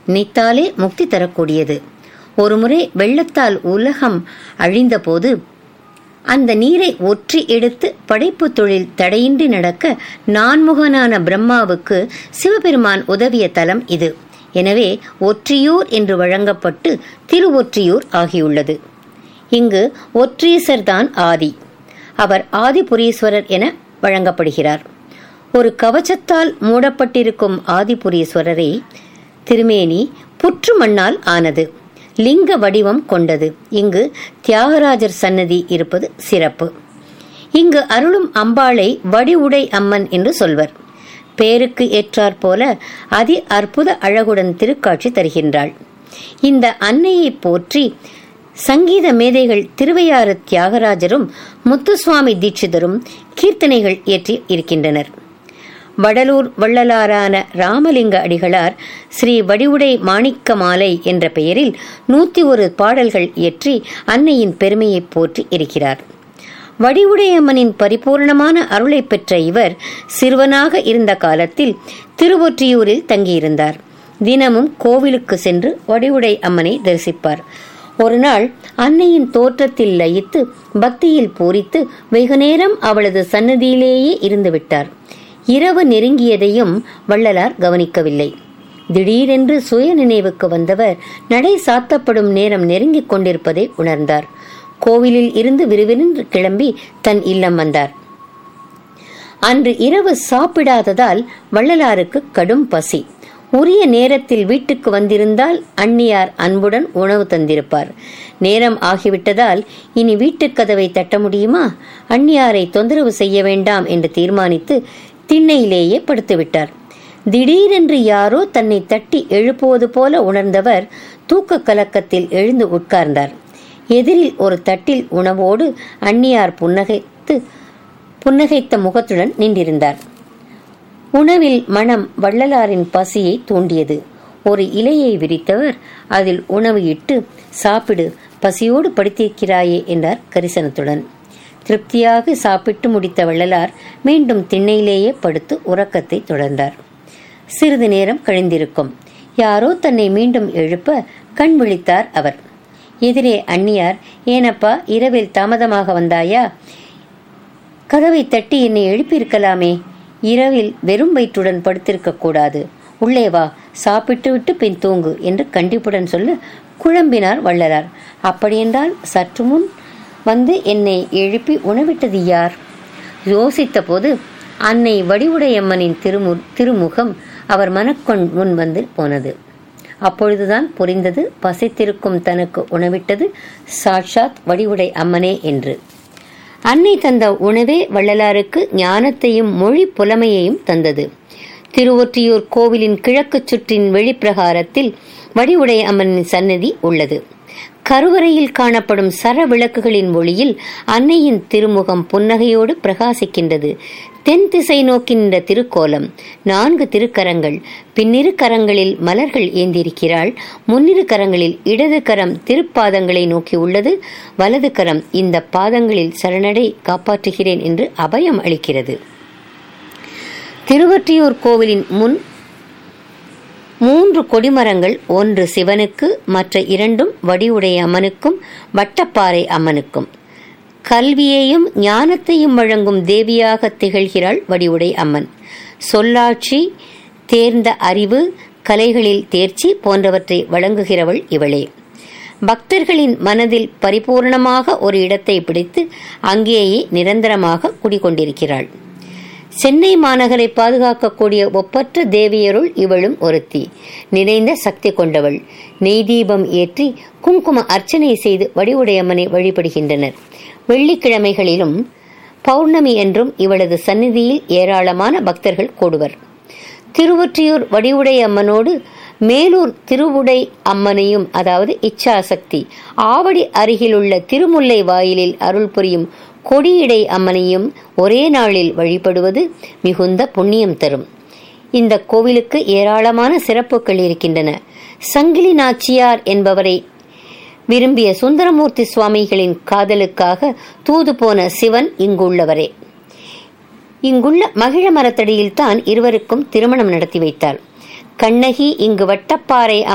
நினைத்தாலே முக்தி தரக்கூடியது ஒருமுறை வெள்ளத்தால் உலகம் அழிந்தபோது அந்த நீரை ஒற்றி எடுத்து படைப்பு தொழில் தடையின்றி நடக்க நான்முகனான பிரம்மாவுக்கு சிவபெருமான் உதவிய தலம் இது எனவே ஒற்றியூர் என்று வழங்கப்பட்டு திருவொற்றியூர் ஆகியுள்ளது இங்கு ஒற்றீசர் தான் ஆதி அவர் ஆதிபுரீஸ்வரர் என வழங்கப்படுகிறார் ஒரு கவச்சத்தால் மூடப்பட்டிருக்கும் ஆதிபுரீஸ்வரரை திருமேனி புற்று மண்ணால் ஆனது லிங்க வடிவம் கொண்டது இங்கு தியாகராஜர் சன்னதி இருப்பது சிறப்பு இங்கு அருளும் அம்பாளை வடிவுடை அம்மன் என்று சொல்வர் பேருக்கு ஏற்றாற் போல அதி அற்புத அழகுடன் திருக்காட்சி தருகின்றாள் இந்த அன்னையை போற்றி சங்கீத மேதைகள் திருவையாறு தியாகராஜரும் முத்துசுவாமி தீட்சிதரும் கீர்த்தனைகள் இயற்றி இருக்கின்றனர் வடலூர் வள்ளலாரான ராமலிங்க அடிகளார் ஸ்ரீ வடிவுடை மாணிக்க மாலை என்ற பெயரில் நூத்தி ஒரு பாடல்கள் இயற்றி அன்னையின் பெருமையை போற்றி இருக்கிறார் வடிவுடையம்மனின் பரிபூர்ணமான அருளை பெற்ற இவர் சிறுவனாக இருந்த காலத்தில் திருவொற்றியூரில் தங்கியிருந்தார் தினமும் கோவிலுக்கு சென்று வடிவுடை அம்மனை தரிசிப்பார் ஒரு நாள் அன்னையின் தோற்றத்தில் லயித்து பக்தியில் பூரித்து வெகு நேரம் அவளது சன்னதியிலேயே இருந்து விட்டார் இரவு நெருங்கியதையும் வள்ளலார் கவனிக்கவில்லை திடீரென்று சுய நினைவுக்கு வந்தவர் நடை சாத்தப்படும் நேரம் நெருங்கிக் கொண்டிருப்பதை உணர்ந்தார் கோவிலில் இருந்து விறுவிறுன்று கிளம்பி தன் இல்லம் வந்தார் அன்று இரவு சாப்பிடாததால் வள்ளலாருக்கு கடும் பசி உரிய நேரத்தில் வீட்டுக்கு வந்திருந்தால் அந்நியார் அன்புடன் உணவு தந்திருப்பார் நேரம் ஆகிவிட்டதால் இனி வீட்டுக் கதவை தட்ட முடியுமா அந்நியாரை தொந்தரவு செய்ய வேண்டாம் என்று தீர்மானித்து திண்ணையிலேயே படுத்துவிட்டார் திடீரென்று யாரோ தன்னை தட்டி எழுப்புவது போல உணர்ந்தவர் தூக்க கலக்கத்தில் எழுந்து உட்கார்ந்தார் எதிரில் ஒரு தட்டில் உணவோடு அந்நியார் புன்னகைத்து புன்னகைத்த முகத்துடன் நின்றிருந்தார் உணவில் மனம் வள்ளலாரின் பசியை தூண்டியது ஒரு இலையை விரித்தவர் அதில் உணவு இட்டு சாப்பிடு பசியோடு படுத்திருக்கிறாயே என்றார் கரிசனத்துடன் திருப்தியாக சாப்பிட்டு முடித்த வள்ளலார் மீண்டும் திண்ணையிலேயே படுத்து உறக்கத்தை தொடர்ந்தார் சிறிது நேரம் கழிந்திருக்கும் யாரோ தன்னை மீண்டும் எழுப்ப கண் விழித்தார் அவர் எதிரே அந்நியார் ஏனப்பா இரவில் தாமதமாக வந்தாயா கதவை தட்டி என்னை எழுப்பியிருக்கலாமே இரவில் வெறும் வயிற்றுடன் படுத்திருக்க கூடாது உள்ளே வா சாப்பிட்டு விட்டு பின் தூங்கு என்று கண்டிப்புடன் சொல்ல குழம்பினார் வள்ளலார் அப்படியென்றால் சற்று முன் வந்து என்னை எழுப்பி உணவிட்டது யார் யோசித்த போது அன்னை வடிவுடையம்மனின் திருமு திருமுகம் அவர் மனக்கொண் முன் வந்து போனது அப்பொழுதுதான் புரிந்தது பசித்திருக்கும் தனக்கு உணவிட்டது சாட்சாத் வடிவுடை அம்மனே என்று அன்னை தந்த உணவே வள்ளலாருக்கு ஞானத்தையும் மொழி புலமையையும் தந்தது திருவொற்றியூர் கோவிலின் கிழக்கு சுற்றின் வெளிப்பிரகாரத்தில் வடிவுடை அம்மனின் சன்னதி உள்ளது கருவறையில் காணப்படும் சர விளக்குகளின் ஒளியில் அன்னையின் திருமுகம் புன்னகையோடு பிரகாசிக்கின்றது தென் திசை நோக்கி நின்ற திருக்கோலம் நான்கு திருக்கரங்கள் பின்னிரு கரங்களில் மலர்கள் ஏந்திருக்கிறாள் முன்னிரு கரங்களில் இடது கரம் திருப்பாதங்களை நோக்கி உள்ளது வலது கரம் இந்த பாதங்களில் சரணடை காப்பாற்றுகிறேன் என்று அபயம் அளிக்கிறது திருவொற்றியூர் கோவிலின் முன் மூன்று கொடிமரங்கள் ஒன்று சிவனுக்கு மற்ற இரண்டும் வடிவுடைய அம்மனுக்கும் வட்டப்பாறை அம்மனுக்கும் கல்வியையும் ஞானத்தையும் வழங்கும் தேவியாக திகழ்கிறாள் வடிவுடை அம்மன் சொல்லாட்சி தேர்ந்த அறிவு கலைகளில் தேர்ச்சி போன்றவற்றை வழங்குகிறவள் இவளே பக்தர்களின் மனதில் பரிபூர்ணமாக ஒரு இடத்தை பிடித்து அங்கேயே நிரந்தரமாக குடிகொண்டிருக்கிறாள் சென்னை மாநகரை பாதுகாக்கக்கூடிய ஒப்பற்ற தேவியருள் இவளும் ஒருத்தி நிறைந்த சக்தி கொண்டவள் நெய் தீபம் ஏற்றி குங்கும அர்ச்சனை செய்து வடிவுடையம்மனை வழிபடுகின்றனர் வெள்ளிக்கிழமைகளிலும் பௌர்ணமி என்றும் இவளது சந்நிதியில் ஏராளமான பக்தர்கள் கூடுவர் திருவொற்றியூர் வடிவுடை அம்மனோடு மேலூர் திருவுடை அம்மனையும் அதாவது இச்சாசக்தி ஆவடி அருகிலுள்ள திருமுல்லை வாயிலில் அருள் புரியும் கொடியிடை அம்மனையும் ஒரே நாளில் வழிபடுவது மிகுந்த புண்ணியம் தரும் இந்த கோவிலுக்கு ஏராளமான சிறப்புகள் இருக்கின்றன சங்கிலி நாச்சியார் என்பவரை விரும்பிய சுந்தரமூர்த்தி சுவாமிகளின் காதலுக்காக தூது போன சிவன் இங்குள்ளவரே இங்குள்ள மகிழ மரத்தடியில் தான் இருவருக்கும் திருமணம் நடத்தி வைத்தார் கண்ணகி இங்கு வட்டப்பாறை